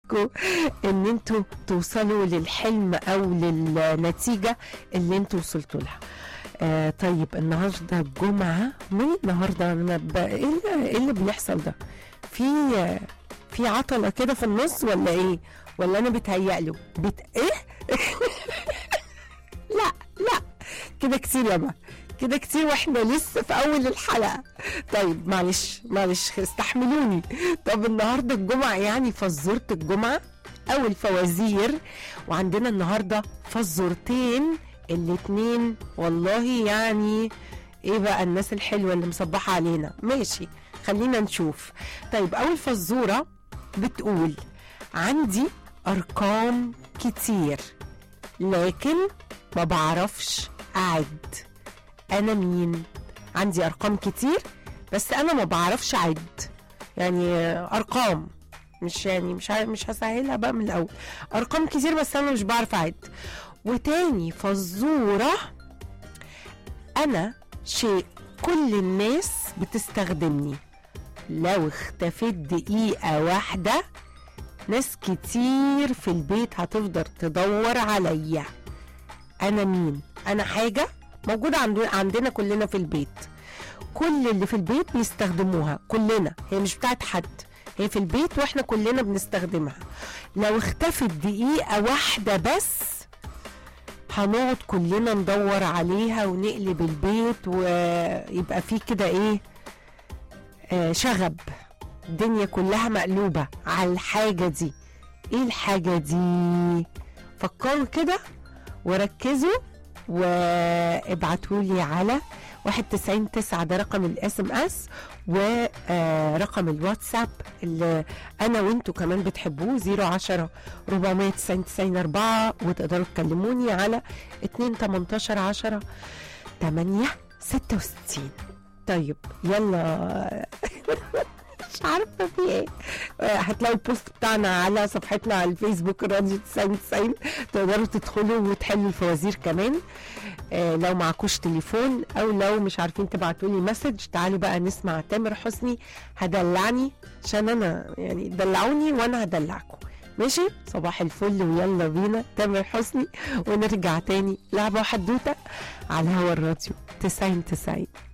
يساعدكم ان انتوا توصلوا للحلم او للنتيجه اللي انتوا وصلتوا لها آه طيب النهارده الجمعه مين النهارده انا ب... ايه اللي, إيه اللي بيحصل ده في آه، في عطله كده في النص ولا ايه ولا انا بتهيأ بت... ايه لا لا كده كتير يا بقى كده كتير واحنا لسه في اول الحلقه طيب معلش معلش استحملوني طب النهارده الجمعه يعني فزوره الجمعه او الفوازير وعندنا النهارده فزورتين الاتنين والله يعني ايه بقى الناس الحلوه اللي مصبحه علينا ماشي خلينا نشوف طيب اول فزوره بتقول عندي ارقام كتير لكن ما بعرفش اعد انا مين عندي ارقام كتير بس انا ما بعرفش اعد يعني ارقام مش يعني مش ه- مش هسهلها بقى من الاول ارقام كتير بس انا مش بعرف اعد وتاني فزوره انا شيء كل الناس بتستخدمني لو اختفيت دقيقة واحدة ناس كتير في البيت هتفضل تدور عليا انا مين انا حاجة موجودة عند- عندنا كلنا في البيت كل اللي في البيت بيستخدموها كلنا هي مش بتاعت حد هي في البيت واحنا كلنا بنستخدمها لو اختفت دقيقة واحدة بس هنقعد كلنا ندور عليها ونقلب البيت ويبقى فيه كده ايه آه شغب الدنيا كلها مقلوبة على الحاجة دي ايه الحاجة دي فكروا كده وركزوا وابعتوا لي على واحد تسعين تسعة ده رقم الاس ام اس ورقم الواتساب اللي انا وانتوا كمان بتحبوه زيرو عشرة ربعمية تسعين تسعين اربعة وتقدروا تكلموني على اتنين تمنتاشر عشرة تمانية ستة وستين طيب يلا مش عارفه في ايه آه، هتلاقوا البوست بتاعنا على صفحتنا على الفيسبوك راديو 99 تقدروا تدخلوا وتحلوا الفوازير كمان آه، لو معكوش تليفون او لو مش عارفين تبعتوا لي مسج تعالوا بقى نسمع تامر حسني هدلعني عشان انا يعني دلعوني وانا هدلعكم ماشي صباح الفل ويلا بينا تامر حسني ونرجع تاني لعبه وحدوته على هوا الراديو 90 90